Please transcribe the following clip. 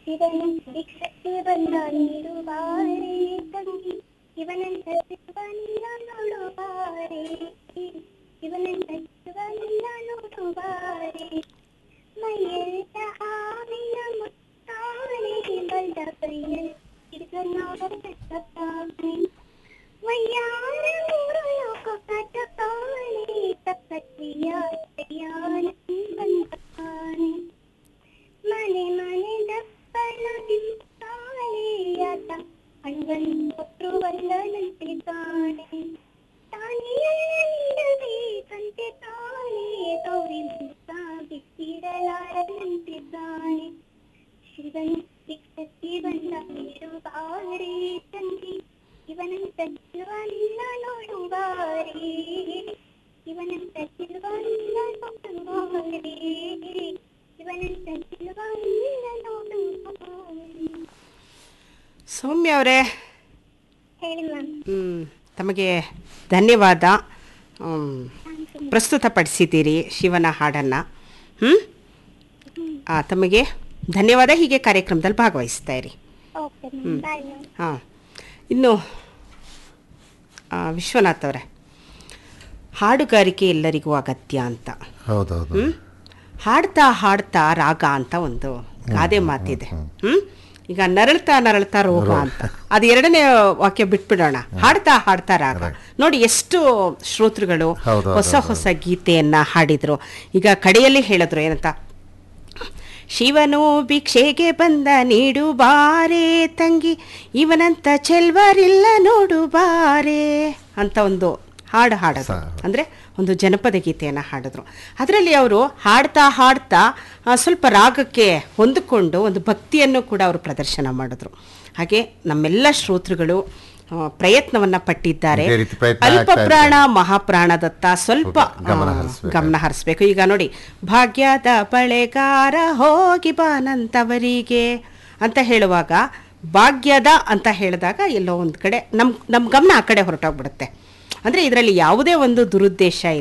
ಶಿವನು ಶಿಕ್ಷಕ್ಕೆ ಬಂದ ನೀಡುವಾರೆ ತಂಗಿ ಇವನಂತ ಶಿವನಿಲ್ಲ ನೋಡುವಾರೆ ಇವನಂತ ಶಿವನಿಲ್ಲ ನೋಡುವಾರೆ ಮೈಯೆಲ್ಲ ಹಾವಿನ ಮುತ್ತಾನೆ ಬಲ್ದ ಕೈಯಲ್ಲಿ ಹಿಡಿದನಾನೆ ವಯ್ಯಾರ ಮೂರು ಲೋಕ ಕಟಕಾನೆ ತಕ್ಕಟ್ಟಿಯ ಬಂದಾನೆ ಮನೆ ಮನೆ ದಪ್ಪನ ದಿತ್ತಾಳೆಯಾತ ಹಣ್ಣನ್ನು ಕೊಟ್ಟರು ಬಂದನಂತೆ ತಾನೆ ತಾನಿಯಲ್ಲಬೇಕಂತೆ ತಾನೇ ತೋರಿ ಮುತ್ತ ಬಿಟ್ಟಿರಲಾರದಂತೆ ತಾನೆ ಶಿವನು ಶಿಕ್ಷಕ್ಕೆ ಬಂದ ನೀಡುವಾರೆ ತಂಗಿ ಇವನಂತ ಶಿವನಿಲ್ಲ ನೋಡುವಾರೆ ಇವನಂತ ಶಿವನಿಲ್ಲ ನೋಡುವಾರೆ ಇವನಂತ ಶಿವನಿಲ್ಲ ನೋಡುವಾರೆ ಸೌಮ್ಯ ಅವರೇ ಹೇಳಿ ಮ್ಯಾಮ್ ತಮಗೆ ಧನ್ಯವಾದ ಹ್ಮ್, ಪ್ರಸ್ತುತಪಡಿಸಿದ್ದೀರಿ ಶಿವನ ಹಾಡನ್ನು ಹ್ಞೂ ತಮಗೆ ಧನ್ಯವಾದ ಹೀಗೆ ಕಾರ್ಯಕ್ರಮದಲ್ಲಿ ಭಾಗವಹಿಸ್ತಾ ಇರಿ ಓಕೆ ಮ್ಯಾಮ್ ಬಾಯ್ ಮ್ಯಾಮ್ ಹಾಂ ಇನ್ನು ಆ, ವಿಶ್ವನಾಥ್ ಅವರೇ ಹಾಡುಗಾರಿಕೆ ಎಲ್ಲರಿಗೂ ಅಗತ್ಯ ಅಂತ ಹೌದೌದು ಹ್ಮ್? ಹಾಡ್ತಾ ಹಾಡ್ತಾ ರಾಗ ಅಂತ ಒಂದು ಗಾದೆ ಮಾತಿದೆ ಹ್ಮ್ ಈಗ ನರಳ್ತಾ ನರಳ್ತಾ ರೋಗ ಅಂತ ಅದು ಎರಡನೇ ವಾಕ್ಯ ಬಿಟ್ಬಿಡೋಣ ಹಾಡ್ತಾ ಹಾಡ್ತಾ ರಾಗ ನೋಡಿ ಎಷ್ಟು ಶ್ರೋತೃಗಳು ಹೌದು, ಹೊಸ ಹೌದು, ಹೊಸ ಗೀತೆಯನ್ನ ಹಾಡಿದ್ರು ಈಗ ಕಡೆಯಲ್ಲಿ ಹೇಳಿದ್ರು ಏನಂತ ಶಿವನು ಭಿಕ್ಷೆಗೆ ಬಂದ ನೀಡು ಬಾರೆ ತಂಗಿ ಇವನಂತ ಚೆಲ್ವರಿಲ್ಲ ನೋಡು ಬಾರೆ ಅಂತ ಒಂದು ಹಾಡು ಹಾಡೋದು ಸ- ಅಂದರೆ ಒಂದು ಜನಪದ ಗೀತೆಯನ್ನು ಹಾಡಿದ್ರು ಅದರಲ್ಲಿ ಅವರು ಹಾಡ್ತಾ ಹಾಡ್ತಾ ಆ, ಸ್ವಲ್ಪ ರಾಗಕ್ಕೆ ಹೊಂದಿಕೊಂಡು ಒಂದು ಭಕ್ತಿಯನ್ನು ಕೂಡ ಅವರು ಪ್ರದರ್ಶನ ಮಾಡಿದ್ರು ಹಾಗೆ ನಮ್ಮೆಲ್ಲ ಶ್ರೋತೃಗಳು ಆ, ಪ್ರಯತ್ನವನ್ನ ಪಟ್ಟಿದ್ದಾರೆ ಇದೇ ರೀತಿ ಪ್ರಯತ್ನ ಅಲ್ಪ ಆಗ್ತಾ ಇದೆ. ಪ್ರಾಣ ಮಹಾಪ್ರಾಣದತ್ತ ಸ್ವಲ್ಪ ಹೌದು, ಗಮನ ಆ, ಹರಿಸ್ಬೇಕು. ಗಮನ ಹರಿಸ್ಬೇಕು ಈಗ ನೋಡಿ ಭಾಗ್ಯದ ಬಳೆಗಾರ ಹೋಗಿ ಬಾನಂತವರಿಗೆ ಅಂತ ಹೇಳುವಾಗ ಭಾಗ್ಯದ ಅಂತ ಹೇಳಿದಾಗ ಎಲ್ಲೋ ಒಂದು ಕಡೆ ನಮ್ಮ ನಮ್ಮ ಗಮನ ಆ ಕಡೆ ಹೊರಟೋಗ್ಬಿಡುತ್ತೆ ಅಂದರೆ ಇದರಲ್ಲಿ ಯಾವುದೇ ಒಂದು ದುರುದ್ದೇಶ ಇಲ್ಲ